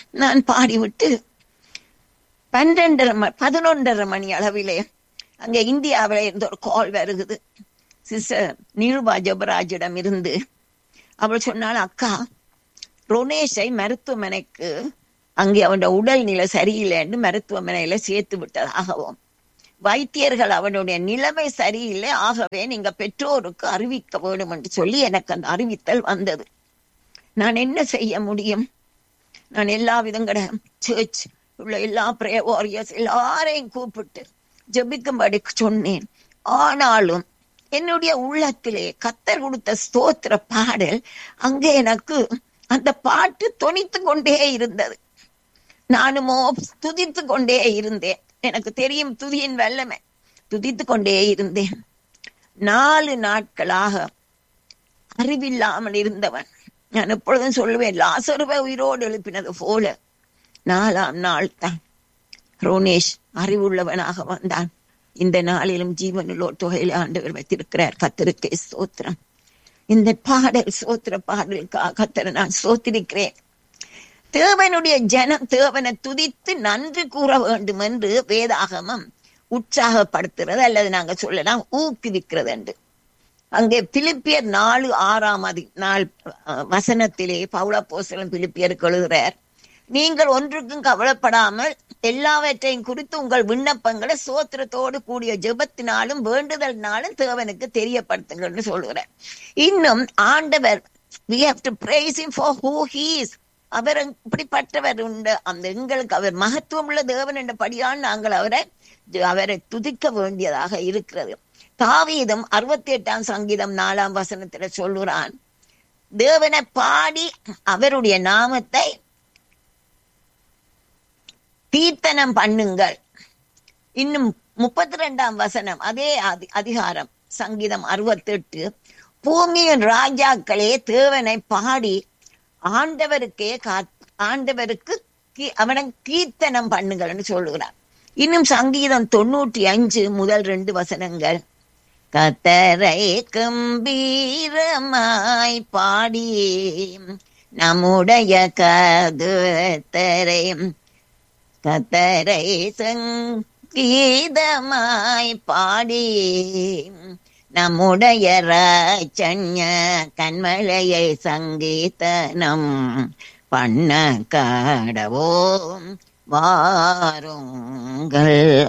நான் பாடிவிட்டு பன்னெண்டரை ம பதினொன்றரை மணி அளவிலே அங்க இந்தியாவில இருந்து ஒரு கால் வருகுது சிஸ்டர் நீருபா ஜபராஜிடம் இருந்து அவள் சொன்னாள் அக்கா ருணேஷை மருத்துவமனைக்கு அங்கே அவனோட உடல்நிலை சரியில்லைன்னு மருத்துவமனையில சேர்த்து விட்டதாகவும் வைத்தியர்கள் அவனுடைய நிலைமை சரியில்லை ஆகவே நீங்க பெற்றோருக்கு அறிவிக்க வேண்டும் என்று சொல்லி எனக்கு அந்த அறிவித்தல் வந்தது நான் என்ன செய்ய முடியும் நான் எல்லா விதங்கட சர்ச் உள்ள எல்லா பிரே வாரியர்ஸ் எல்லாரையும் கூப்பிட்டு ஜெபிக்கும்படி சொன்னேன் ஆனாலும் என்னுடைய உள்ளத்திலே கத்தர் கொடுத்த ஸ்தோத்திர பாடல் அங்கே எனக்கு அந்த பாட்டு தொனித்து கொண்டே இருந்தது நானுமோ துதித்து கொண்டே இருந்தேன் எனக்கு தெரியும் துதியின் வல்லமை துதித்து கொண்டே இருந்தேன் நாலு நாட்களாக அறிவில்லாமல் இருந்தவன் நான் எப்பொழுதும் சொல்லுவேன் லாசருவை உயிரோடு எழுப்பினது போல நாலாம் நாள் தான் ரோனேஷ் அறிவுள்ளவனாக வந்தான் இந்த நாளிலும் ஜீவனுள்ளோ தொகையில ஆண்டவர் வைத்திருக்கிறார் கத்திருக்கே ஸ்தோத்திரம் இந்த பாடல் சோத்திர பாடலுக்காக கத்தரை நான் சோத்திருக்கிறேன் தேவனுடைய ஜனம் தேவனை துதித்து நன்றி கூற வேண்டும் என்று வேதாகமம் உற்சாகப்படுத்துறது அல்லது நாங்க சொல்லலாம் ஊக்குவிக்கிறது என்று அங்கே பிலிப்பியர் நாலு ஆறாம் அதி நாள் வசனத்திலே பவுளப்போசலம் பிலிப்பியருக்கு எழுதுறார் நீங்கள் ஒன்றுக்கும் கவலைப்படாமல் எல்லாவற்றையும் குறித்து உங்கள் விண்ணப்பங்களை சோத்திரத்தோடு கூடிய ஜெபத்தினாலும் வேண்டுதல்னாலும் தேவனுக்கு தெரியப்படுத்துங்கள்னு சொல்லுகிறார் இன்னும் ஆண்டவர் we have to praise him for who he is அவர் இப்படிப்பட்டவர் உண்டு அந்த எங்களுக்கு அவர் மகத்துவம் உள்ள தேவன் என்ற படியால் நாங்கள் அவரை அவரை துதிக்க வேண்டியதாக இருக்கிறது தாவீதம் அறுபத்தி எட்டாம் சங்கீதம் நாலாம் வசனத்துல சொல்லுறான் தேவனை பாடி அவருடைய நாமத்தை கீர்த்தனம் பண்ணுங்கள் இன்னும் முப்பத்தி ரெண்டாம் வசனம் அதே அதிகாரம் சங்கீதம் அறுபத்தி எட்டு பூமியின் ராஜாக்களே தேவனை பாடி ஆண்டவருக்கே ஆண்டவருக்கு அவனை கீர்த்தனம் பண்ணுங்கள்னு சொல்லுகிறார் இன்னும் சங்கீதம் தொண்ணூற்றி அஞ்சு முதல் ரெண்டு வசனங்கள் கத்தரை கம்பீரமாய் பாடி நம்முடைய கதுத்தரை கத்தரை சங்கீதமாய் பாடி நம்முடைய ராஜன்ய கண்மலையை சங்கீதனம் பண்ண காடவோம் வாருங்கள்